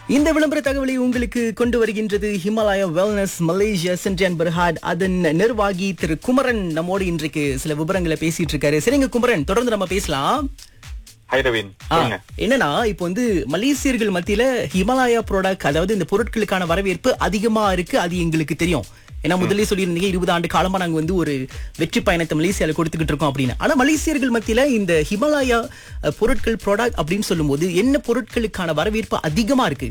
இந்த விளம்பர தகவலை உங்களுக்கு கொண்டு வருகின்றது Himalaya Wellness Malaysia Sendirian Berhad அதன் நிர்வாகி திரு குமரன் நம்மோடு இன்றைக்கு சில விவரங்களை பேசிட்டு இருக்காரு சரிங்க குமரன் தொடர்ந்து நம்ம பேசலாம் ஹை ரவீன் ஆ, சொல்லுங்க என்னன்னா இப்போ வந்து மலேசியர்கள் மத்தியில ஹிமாலயா ப்ராடக்ட் அதாவது இந்த பொருட்களுக்கான வரவேற்பு அதிகமா இருக்கு அது எங்களுக்கு தெரியும் ஏன்னா முதல்ல சொல்லியிருந்தீங்க இருபது ஆண்டு காலமா நாங்க வந்து ஒரு வெற்றி பயணத்தை மலேசியால கொடுத்துக்கிட்டு இருக்கோம் அப்படின்னு ஆனா மலேசியர்கள் மத்தியில இந்த ஹிமாலயா அஹ், பொருட்கள் ப்ராடக்ட் அப்படின்னு சொல்லும்போது என்ன பொருட்களுக்கான வரவேற்பு அதிகமா இருக்கு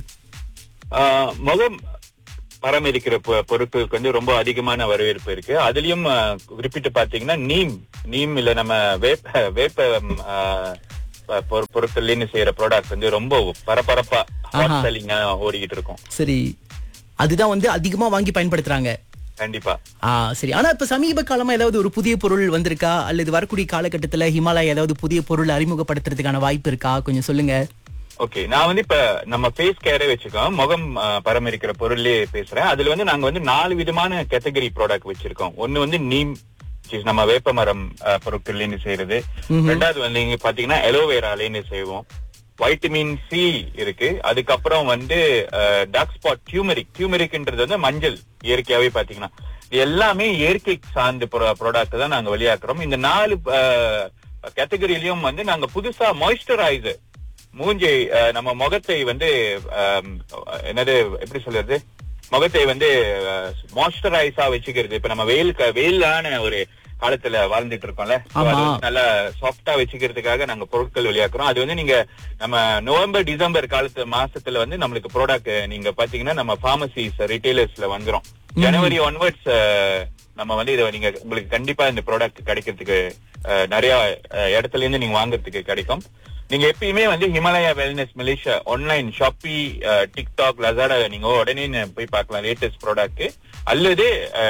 ஆஹ், முகம் பராமரிக்கிற பொ- பொருட்களுக்கு வந்து ரொம்ப அதிகமான வரவேற்பு இருக்கு அதுலயும் ஆஹ், குறிப்பிட்டு பாத்தீங்கன்னா நீம் நீம் இல்ல நம்ம வேப்ப வேப்ப ம், ஆஹ், ப- பொரு- பொருட்கள்ல செய்யற ப்ராடக்ட் வந்து ரொம்ப பரபரப்பா ஹாட் ஆஹா. செல்லிங்கா ஓடிக்கிட்டு இருக்கும் சரி அதுதான் வந்து அதிகமா வாங்கி பயன்படுத்துறாங்க கண்டிப்பா ஆ சரி ஆனா இப்ப சமீப காலமா ஏதாவது ஒரு புதிய பொருள் வந்திருக்கா அல்லது வரக்கூடிய காலகட்டத்துல ஹிமாலயா ஏதாவது புதிய பொருள் அறிமுகப்படுத்துறதுக்கான வாய்ப்பு இருக்கா கொஞ்சம் சொல்லுங்க ஓகே நான் வந்து இப்ப நம்ம ஃபேஸ் கேரே வச்சிருக்கோம் முகம் ஆஹ், பராமரிக்கிற பொருள்லயே பேசுறேன் அதுல வந்து நாங்க வந்து நாலு விதமான கேட்டகரி ப்ராடக்ட் வச்சிருக்கோம் ஒன்னு வந்து நீம் which is நம்ம வேப்ப மரம் ஆஹ், பொருட்கள்லேருந்து செய்யறது ரெண்டாவது வந்து நீங்க பாத்தீங்கன்னா எலோவேராலேருந்து செய்வோம் வைட்டமின் சி இருக்கு அதுக்கப்புறம் வந்து டார்க் ஸ்பாட் டியூமரிக் டியூமரிக்ன்றது வந்து மஞ்சள் இயற்கையாவே பாத்தீங்கன்னா இது எல்லாமே இயற்கை சார்ந்த ப்ராடக்ட் தான் நாங்க வெளியாக்குறோம் இந்த நாலு கேட்டகரியிலயும் வந்து நாங்க புதுசா மாய்ஸ்சரைசர் மூஞ்சை அஹ், நம்ம முகத்தை வந்து அஹ், என்னது எப்படி சொல்றது முகத்தை வந்து மாய்ஸ்சரைஸா வச்சுக்கிறது இப்ப நம்ம வெயில் வெயிலான ஒரு காலத்துல வாழ்ந்துட்டு இருக்கோம்ல So ஆமா. அது வந்து நல்லா சாஃப்டா வச்சுக்கிறதுக்காக நாங்க பொருட்கள் வெளியாக்குறோம் அது வந்து நீங்க நம்ம நவம்பர் டிசம்பர் காலத்து மாசத்துல வந்து நம்மளுக்கு ப்ராடக்ட் நீங்க பாத்தீங்கன்னா நம்ம பார்மசிஸ் ரிட்டைலர்ஸ்ல வந்துரும் ஜனவரி ஒன்வர்ட்ஸ் நம்ம வந்து இதை நீங்க உங்களுக்கு கண்டிப்பா இந்த ப்ராடக்ட் கிடைக்கிறதுக்கு அஹ், நிறைய அஹ், இடத்துல இருந்து நீங்க வாங்குறதுக்கு கிடைக்கும் நீங்க எப்பயுமே வந்து Himalaya Wellness Malaysia online Shopee TikTok Lazada நீங்க உடனே போய் பார்க்கலாம் லேட்டஸ்ட் ப்ராடக்ட் அல்லது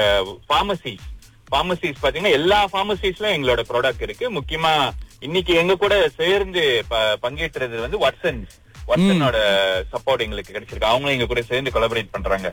பார்மசி பார்மசிஸ் பாத்தீங்கன்னா எல்லா பார்மசிஸ்லயும் எங்களோட ப்ராடக்ட் இருக்கு முக்கியமா இன்னைக்கு எங்க கூட சேர்ந்து ப- பங்கேற்றது வந்து வாட்சன் வாட்சனோட சப்போர்ட் எங்களுக்கு கிடைச்சிருக்கு அவங்களும் எங்க கூட சேர்ந்து கொலாபரேட் பண்றாங்க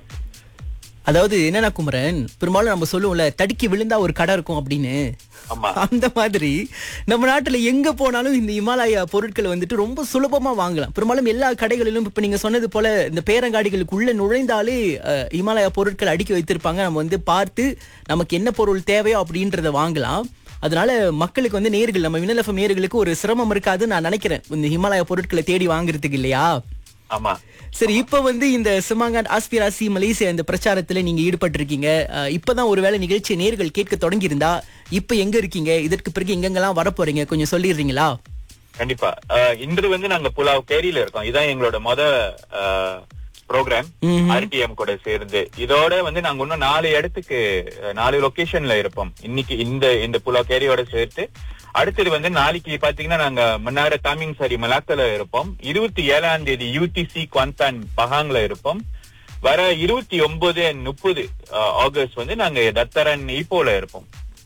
அதாவது என்னன்னா குமரன் பெரும்பாலும் நம்ம சொல்லுவோம்ல தடுக்கி விழுந்தா ஒரு கடை இருக்கும் அப்படின்னு ஆமா அந்த மாதிரி நம்ம நாட்டுல எங்க போனாலும் இந்த இமாலயா பொருட்களை வந்துட்டு ரொம்ப சுலபமா வாங்கலாம் பெரும்பாலும் எல்லா கடைகளிலும் இப்ப நீங்க சொன்னது போல இந்த பேரங்காடிகளுக்குள்ள நுழைந்தாலே அஹ், இமாலயா பொருட்கள் அடுக்கி வைத்திருப்பாங்க நம்ம வந்து பார்த்து நமக்கு என்ன பொருள் தேவையோ அப்படின்றத வாங்கலாம் அதனால மக்களுக்கு வந்து நேர்கள் நம்ம வினலஃபம் நேர்களுக்கு ஒரு சிரமம் இருக்காதுன்னு நான் நினைக்கிறேன் இந்த ஹிமாலயா பொருட்களை தேடி வாங்குறதுக்கு இல்லையா ஆமா சரி இப்ப வந்து இந்த சிமாங்காட் ஆஸ்பிராசி மலேசியா இந்த பிரச்சாரத்துல நீங்க ஈடுபட்டு இருக்கீங்க இப்பதான் ஒருவேளை நிகழ்ச்சியை நேர்கள் கேட்க தொடங்கி இருந்தா இப்ப எங்க இருக்கீங்க இதற்கு பிறகு எங்கெங்கெல்லாம் வர போறீங்க கொஞ்சம் சொல்லிடுறீங்களா கண்டிப்பா அஹ், இன்று வந்து நாங்க புலாவ் கேரியில இருக்கோம் இதான் எங்களோட மொத ப்ரோக்ராம் ம்ஹும். ஆர்டிஎம் கூட சேர்ந்து இதோட வந்து நாங்க இன்னும் நாலு இடத்துக்கு அஹ், நாலு லொகேஷன்ல இருப்போம் இன்னைக்கு இந்த இந்த புலாவ் கேரியோட சேர்த்து அடுத்தது வந்து நாளைக்கு பாத்தீங்கன்னா நாங்க மன்னார தாமிங் சாரி மலாக்கல இருப்போம் இருபத்தி ஏழாம் தேதி யூடிசி குவாந்தான் பஹாங்ல இருப்போம் வர இருபத்தி ஒன்பது முப்பது ஆகஸ்ட் வந்து நாங்க தத்தரன் ஈப்போல இருப்போம்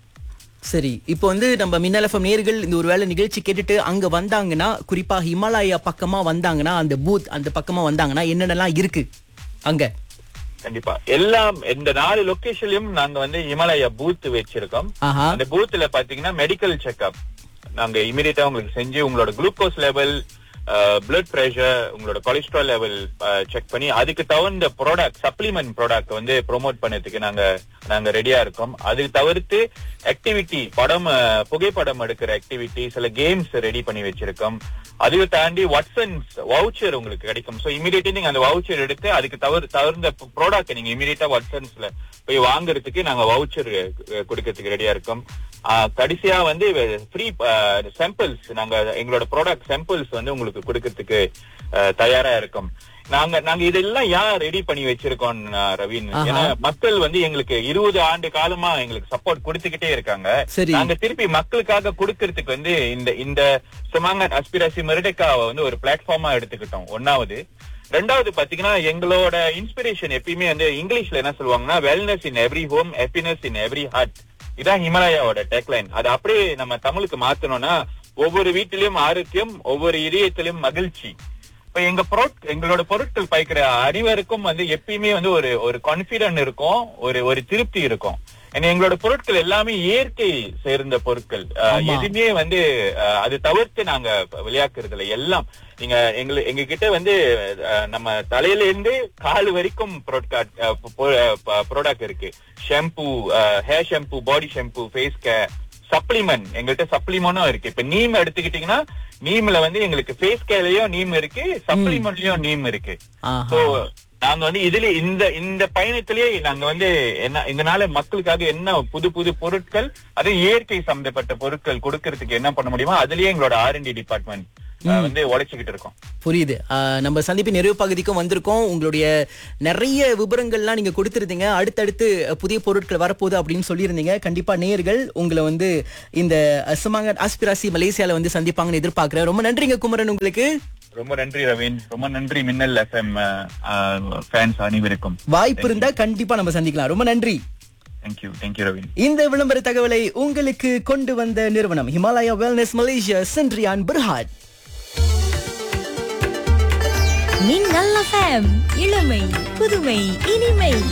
சரி இப்போ வந்து நம்ம மின்னலஃபம் நேர்கள் இந்த ஒரு வேளை நிகழ்ச்சி கேட்டுட்டு அங்க வந்தாங்கன்னா குறிப்பா ஹிமாலயா பக்கமா வந்தாங்கன்னா அந்த பூத் அந்த பக்கமா வந்தாங்கன்னா என்னென்னலாம் இருக்கு அங்க கண்டிப்பா எல்லாம் இந்த நாலு லொகேஷன்லயும் நாங்க வந்து ஹிமாலயா பூத் வச்சிருக்கோம் ஆஹா அந்த பூத்ல பாத்தீங்கன்னா மெடிக்கல் செக்அப் நாங்க இமீடியட்டா உங்களுக்கு செஞ்சு உங்களோட குளுக்கோஸ் லெவல் பிளட் பிரஷர் உங்களோட கொலஸ்ட்ரால் லெவல் செக் பண்ணி அதுக்கு தகுந்த ப்ராடக்ட் சப்ளிமெண்ட் ப்ராடக்ட் வந்து ப்ரோமோட் பண்ணதுக்கு நாங்க நாங்க ரெடியா இருக்கோம் அது தவிர்த்து ஆக்டிவிட்டி படம் அஹ், புகைப்படம் எடுக்கிற ஆக்டிவிட்டி சில கேம்ஸ் ரெடி பண்ணி வச்சிருக்கோம் அதையும் தாண்டி வாட்சன்ஸ் வவுச்சர் உங்களுக்கு கிடைக்கும் சோ இமீடியட்டா நீங்க அந்த வவுச்சர் எடுத்து அதுக்கு தவிர தவிர்ந்த ப்ராடக்ட் நீங்க இமீடியட்டா வாட்சன்ஸ்ல போய் வாங்குறதுக்கு நாங்க வவுச்சர் கொடுக்கறதுக்கு ரெடியா இருக்கோம் ஆஹ் கடைசியா வந்து ஃப்ரீ சாம்பிள்ஸ் நாங்க எங்களோட ப்ராடக்ட் சாம்பிள்ஸ் வந்து உங்களுக்கு கொடுக்கறதுக்கு ஆஹ் தயாரா இருக்கோம் நாங்க நாங்க இதெல்லாம் ஏன் ரெடி பண்ணி வச்சிருக்கோம் ரவீன் ஆஹா. ஏன்னா மக்கள் வந்து எங்களுக்கு இருபது ஆண்டு காலமா எங்களுக்கு சப்போர்ட் கொடுத்துக்கிட்டே இருக்காங்க சரி. நாங்க திருப்பி மக்களுக்காக கொடுக்கறதுக்கு வந்து இந்த இந்த சுமாங்க அஸ்பிராசி மெரிடக்காவை வந்து ஒரு பிளாட்ஃபார்மா எடுத்துக்கிட்டோம் ஒன்னாவது ரெண்டாவது பாத்தீங்கன்னா எங்களோட இன்ஸ்பிரேஷன் எப்பயுமே வந்து இங்கிலீஷ்ல என்ன சொல்லுவாங்கன்னா wellness in every home happiness in every heart இதான் ஹிமாலயாவோட டெக்லைன் அது அப்படியே நம்ம தமிழுக்கு மாத்தணும்னா ஒவ்வொரு வீட்டிலும் ஆரோக்கியம் ஒவ்வொரு இதயத்திலும் மகிழ்ச்சி இப்ப எங்க பொருட் எங்களோட பொருட்கள் பாய்க்கிற அனைவருக்கும் வந்து எப்பயுமே வந்து ஒரு ஒரு கான்பிடன்ட் இருக்கும் ஒரு ஒரு திருப்தி இருக்கும் And எங்களோட பொருட்கள் எல்லாமே இயற்கை சேர்ந்த பொருட்கள் அஹ், ஆமா. எதுவுமே வந்து அஹ், அது தவிர்த்து நாங்க விளையாக்குறது இல்ல எல்லாம் நீங்க எங்க எங்க கிட்ட வந்து அஹ், நம்ம தலையில இருந்து கால் வரைக்கும் ப்ராடக்ட் இருக்கு shampoo hair shampoo body shampoo face care supplement எங்கள்கிட்ட சப்ளிமெண்டும் இருக்கு இப்ப நீம் எடுத்துக்கிட்டீங்கன்னா நீம்ல வந்து எங்களுக்கு ஃபேஸ் கேர்லயும் நீம் இருக்கு சப்ளிமெண்ட்லயும் நீம் இருக்கு ஆஹா. சோ நாங்க வந்து இதுல இந்த இந்த பயணத்திலேயே நாங்க வந்து என்ன இதனால மக்களுக்காக என்ன புது புது பொருட்கள் அது இயற்கை சம்பந்தப்பட்ட பொருட்கள் கொடுக்கறதுக்கு என்ன பண்ண முடியுமோ அதுலயே எங்களோட ஆர்என்டி டிபார்ட்மெண்ட் வந்து உழைச்சுக்கிட்டு இருக்கோம் புரியுது ஆஹ் நம்ம சந்திப்பின் நிறைவு பகுதிக்கும் வந்திருக்கோம் உங்களுடைய நிறைய விவரங்கள்லாம் நீங்க கொடுத்திருந்தீங்க அடுத்தடுத்து புதிய பொருட்கள் வரப்போகுது அப்படின்னு சொல்லியிருந்தீங்க கண்டிப்பா நேர்கள் உங்களை வந்து இந்த சுமாங்க ஆஸ்பிராசி மலேசியால வந்து சந்திப்பாங்கன்னு எதிர்பார்க்கிறேன் ரொம்ப நன்றிங்க குமரன் உங்களுக்கு ரொம்ப நன்றி ரவீன் ரொம்ப நன்றி மின்னல் எஃப்எம் ஃபேன்ஸ் அனைவருக்கும் வாய்ப்பு இருந்தா கண்டிப்பா நம்ம சந்திக்கலாம் ரொம்ப நன்றி தேங்க்யூ தேங்க்யூ ரவீன் இந்த விளம்பர தகவலை உங்களுக்கு கொண்டு வந்த நிறுவனம் Himalaya Wellness Malaysia Sendirian Berhad Minnal FM இளமை புதுமை இனிமை